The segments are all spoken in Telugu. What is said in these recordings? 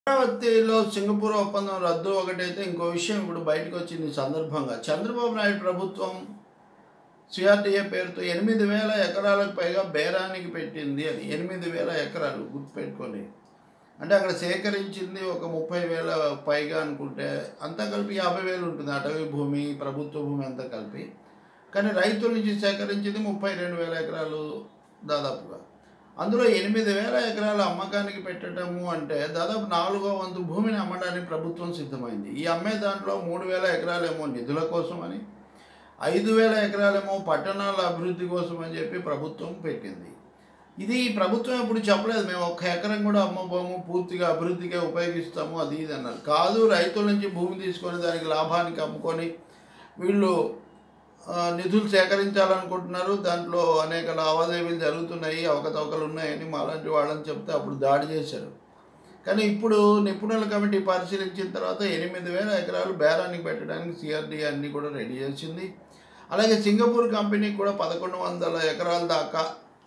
అమరావతిలో సింగపూర్ ఒప్పందం రద్దు ఒకటైతే ఇంకో విషయం ఇప్పుడు బయటకు వచ్చింది ఈ సందర్భంగా చంద్రబాబు నాయుడు ప్రభుత్వం సిఆర్డీఏ పేరుతో ఎనిమిది వేల ఎకరాలకు పైగా బేరానికి పెట్టింది అని ఎనిమిది వేల ఎకరాలు గుర్తుపెట్టుకోండి అంటే అక్కడ సేకరించింది ఒక ముప్పై వేల పైగా అనుకుంటే అంతా కలిపి యాభై వేలు ఉంటుంది అటవీ భూమి ప్రభుత్వ భూమి అంతా కలిపి కానీ రైతుల నుంచి సేకరించింది ముప్పై రెండు వేల ఎకరాలు దాదాపుగా అందులో ఎనిమిది వేల ఎకరాల అమ్మకానికి పెట్టడము అంటే దాదాపు నాలుగో వంతు భూమిని అమ్మడానికి ప్రభుత్వం సిద్ధమైంది ఈ అమ్మే దాంట్లో మూడు వేల ఎకరాలేమో నిధుల కోసమని ఐదు వేల ఎకరాలేమో పట్టణాల అభివృద్ధి కోసం అని చెప్పి ప్రభుత్వం పెట్టింది ఇది ప్రభుత్వం ఎప్పుడు చెప్పలేదు మేము ఒక్క ఎకరం కూడా అమ్మబోము పూర్తిగా అభివృద్ధికే ఉపయోగిస్తాము అది ఇది అన్నారు కాదు రైతుల నుంచి భూమి తీసుకొని దానికి లాభానికి అమ్ముకొని వీళ్ళు ఆ, నిధులు సేకరించాలనుకుంటున్నారు దాంట్లో అనేక లావాదేవీలు జరుగుతున్నాయి అవకతవకలు ఉన్నాయని మాలాంటి వాళ్ళని చెప్తే అప్పుడు దాడి చేశారు కానీ ఇప్పుడు నిపుణుల కమిటీ పరిశీలించిన తర్వాత ఎనిమిది వేల ఎకరాలు బేరానికి పెట్టడానికి సిఆర్డీ అన్ని కూడా రెడీ చేసింది అలాగే సింగపూర్ కంపెనీకి కూడా పదకొండు వందల ఎకరాల దాకా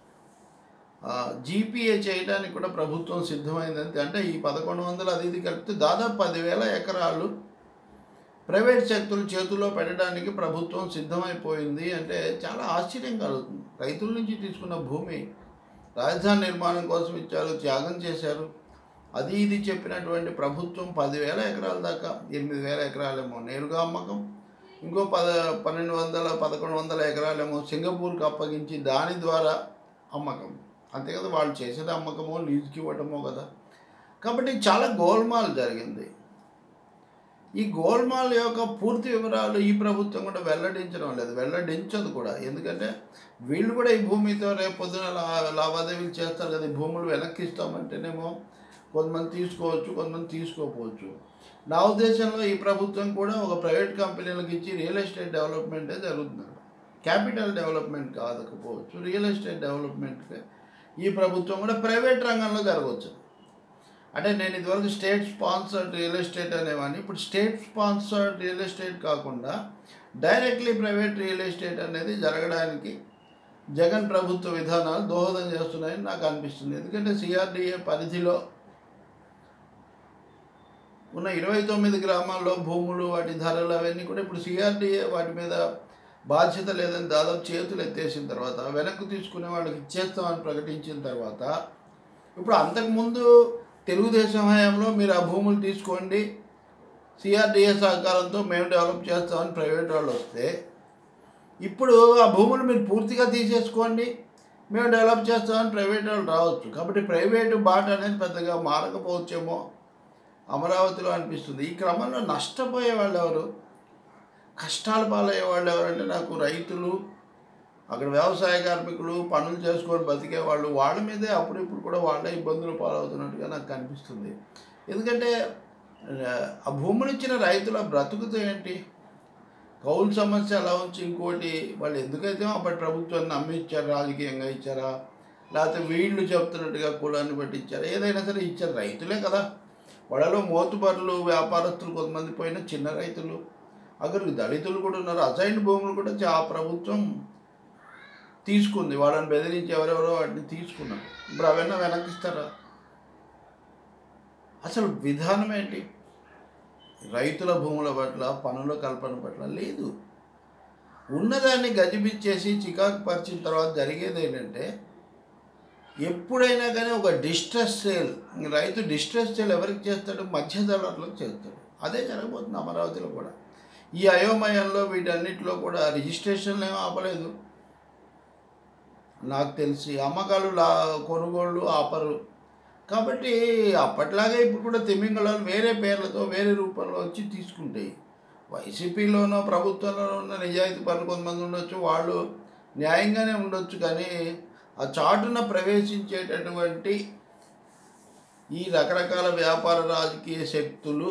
జీపీఏ చేయడానికి కూడా ప్రభుత్వం సిద్ధమైంది అంటే ఈ పదకొండు వందలు అది ఇది కలిపితే దాదాపు పదివేల ఎకరాలు ప్రైవేట్ శక్తుల చేతుల్లో పెట్టడానికి ప్రభుత్వం సిద్ధమైపోయింది అంటే చాలా ఆశ్చర్యం కలుగుతుంది రైతుల నుంచి తీసుకున్న భూమి రాజధాని నిర్మాణం కోసం ఇచ్చారు త్యాగం చేశారు అది ఇది చెప్పినటువంటి ప్రభుత్వం పదివేల ఎకరాల దాకా ఎనిమిది వేల ఎకరాలేమో నేరుగా అమ్మకం ఇంకో పద పన్నెండు వందల పదకొండు వందల ఎకరాలేమో సింగపూర్కి అప్పగించి దాని ద్వారా అమ్మకం అంతే కదా వాళ్ళు చేసేది అమ్మకమో లీజుకి ఇవ్వటమో కదా కాబట్టి చాలా గోల్మాల్ జరిగింది ఈ గోల్మాల్ యొక్క పూర్తి వివరాలు ఈ ప్రభుత్వం కూడా వెల్లడించడం లేదు వెల్లడించదు కూడా ఎందుకంటే వీళ్ళు కూడా ఈ భూమితో రేపు పొద్దున లా లావాదేవీలు చేస్తారు కదా ఈ భూములు వెనక్కి ఇస్తామంటేనేమో కొంతమంది తీసుకోవచ్చు కొంతమంది తీసుకోకపోవచ్చు నా ఉద్దేశంలో ఈ ప్రభుత్వం కూడా ఒక ప్రైవేట్ కంపెనీలకు ఇచ్చి రియల్ ఎస్టేట్ డెవలప్మెంటే జరుగుతుంది క్యాపిటల్ డెవలప్మెంట్ కాదకపోవచ్చు రియల్ ఎస్టేట్ డెవలప్మెంట్కి ఈ ప్రభుత్వం కూడా ప్రైవేట్ రంగంలో జరగవచ్చు అంటే నేను ఇదివరకు స్టేట్ స్పాన్సర్డ్ రియల్ ఎస్టేట్ అనేవాడిని ఇప్పుడు స్టేట్ స్పాన్సర్డ్ రియల్ ఎస్టేట్ కాకుండా డైరెక్ట్లీ ప్రైవేట్ రియల్ ఎస్టేట్ అనేది జరగడానికి జగన్ ప్రభుత్వ విధానాలు దోహదం చేస్తున్నాయని నాకు అనిపిస్తుంది ఎందుకంటే సిఆర్డిఏ పరిధిలో ఉన్న ఇరవై తొమ్మిది గ్రామాల్లో భూములు వాటి ధరలు అవన్నీ కూడా ఇప్పుడు సిఆర్డిఏ వాటి మీద బాధ్యత లేదని దాదాపు చేతులు ఎత్తేసిన తర్వాత వెనక్కి తీసుకునే వాళ్ళకి ఇచ్చేస్తామని ప్రకటించిన తర్వాత ఇప్పుడు అంతకుముందు తెలుగుదేశం హయాంలో మీరు ఆ భూములు తీసుకోండి సిఆర్డిఏ సహకారంతో మేము డెవలప్ చేస్తామని ప్రైవేట్ వాళ్ళు వస్తే ఇప్పుడు ఆ భూములు మీరు పూర్తిగా తీసేసుకోండి మేము డెవలప్ చేస్తామని ప్రైవేట్ వాళ్ళు రావచ్చు కాబట్టి ప్రైవేటు బాట అనేది పెద్దగా మారకపోవచ్చేమో అమరావతిలో అనిపిస్తుంది ఈ క్రమంలో నష్టపోయే వాళ్ళు ఎవరు కష్టాలు పాలయ్యే వాళ్ళు ఎవరంటే నాకు రైతులు అక్కడ వ్యవసాయ కార్మికులు పనులు చేసుకొని బతికే వాళ్ళు వాళ్ళ మీదే అప్పుడు ఇప్పుడు కూడా వాళ్ళే ఇబ్బందులు పాలవుతున్నట్టుగా నాకు కనిపిస్తుంది ఎందుకంటే ఆ భూములు ఇచ్చిన రైతుల బ్రతుకుతో ఏంటి కౌలు సమస్య అలా ఉంచి ఇంకోటి వాళ్ళు ఎందుకైతే అప్పటి ప్రభుత్వాన్ని నమ్మి ఇచ్చారు రాజకీయంగా ఇచ్చారా లేకపోతే వీళ్ళు చెప్తున్నట్టుగా కులాన్ని బట్టి ఇచ్చారా ఏదైనా సరే ఇచ్చారు రైతులే కదా వాళ్ళలో మోతుబరులు వ్యాపారస్తులు కొంతమంది పోయిన చిన్న రైతులు అక్కడికి దళితులు కూడా ఉన్నారు అసైన్ భూములు కూడా చా ప్రభుత్వం తీసుకుంది వాళ్ళని బెదిరించి ఎవరెవరో వాటిని తీసుకున్నారు ఇప్పుడు అవన్నీ వెనక్కి ఇస్తారా అసలు విధానం ఏంటి రైతుల భూముల పట్ల పనుల కల్పన పట్ల లేదు ఉన్నదాన్ని గజిబిచ్చేసి చికాకు పరిచిన తర్వాత జరిగేది ఏంటంటే ఎప్పుడైనా కానీ ఒక డిస్ట్రెస్ సేల్ రైతు డిస్ట్రెస్ సేల్ ఎవరికి చేస్తాడు మధ్యధరలకు చేస్తాడు అదే జరగబోతుంది అమరావతిలో కూడా ఈ అయోమయంలో వీటన్నిటిలో కూడా రిజిస్ట్రేషన్లు ఏమీ ఆపలేదు నాకు తెలిసి అమ్మకాలు లా కొనుగోళ్ళు ఆపరు కాబట్టి అప్పట్లాగే ఇప్పుడు కూడా తిమింగళాలు వేరే పేర్లతో వేరే రూపంలో వచ్చి తీసుకుంటాయి వైసీపీలోనో ప్రభుత్వంలోనో ఉన్న నిజాయితీ పనులు కొంతమంది ఉండొచ్చు వాళ్ళు న్యాయంగానే ఉండొచ్చు కానీ ఆ చాటున ప్రవేశించేటటువంటి ఈ రకరకాల వ్యాపార రాజకీయ శక్తులు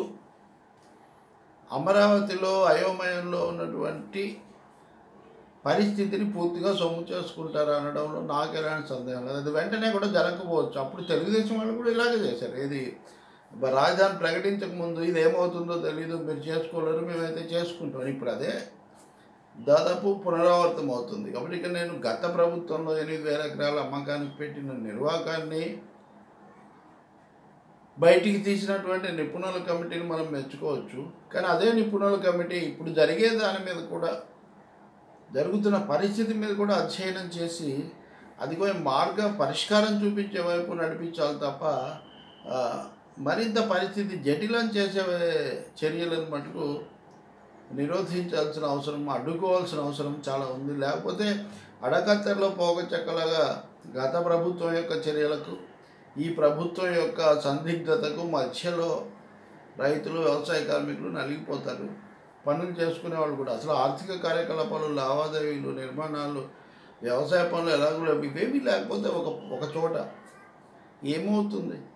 అమరావతిలో అయోమయంలో ఉన్నటువంటి పరిస్థితిని పూర్తిగా సొమ్ము చేసుకుంటారు అనడంలో నాకు ఎలాంటి సందేహం లేదు అది వెంటనే కూడా జరగకపోవచ్చు అప్పుడు తెలుగుదేశం వాళ్ళు కూడా ఇలాగే చేశారు ఏది బ- రాజధాని ప్రకటించక ముందు ఇది ఏమవుతుందో తెలియదు మీరు చేసుకోలేరు మేమైతే చేసుకుంటాం ఇప్పుడు అదే దాదాపు పునరావృతం అవుతుంది కాబట్టి ఇక నేను గత ప్రభుత్వంలో ఎనిమిది వేల ఎకరాల అమ్మకానికి పెట్టిన నిర్వాహకాన్ని బయటికి తీసినటువంటి నిపుణుల కమిటీని మనం మెచ్చుకోవచ్చు కానీ అదే నిపుణుల కమిటీ ఇప్పుడు జరిగే దాని మీద కూడా జరుగుతున్న పరిస్థితి మీద కూడా అధ్యయనం చేసి అది కొంచెం మార్గ పరిష్కారం చూపించే వైపు నడిపించాలి తప్ప ఆ, మరింత పరిస్థితి జటిలం చేసే చర్యలను మటుకు నిరోధించాల్సిన అవసరం అడ్డుకోవాల్సిన అవసరం చాలా ఉంది లేకపోతే అడకత్తెరలో పోగ చెక్కలాగా గత ప్రభుత్వం యొక్క చర్యలకు ఈ ప్రభుత్వం యొక్క సందిగ్ధతకు మధ్యలో రైతులు వ్యవసాయ కార్మికులు నలిగిపోతారు పనులు చేసుకునే వాళ్ళు కూడా అసలు ఆర్థిక కార్యకలాపాలు లావాదేవీలు నిర్మాణాలు వ్యవసాయ పనులు ఎలాగో ఇవేమీ లేకపోతే ఒక ఒక చోట ఏమవుతుంది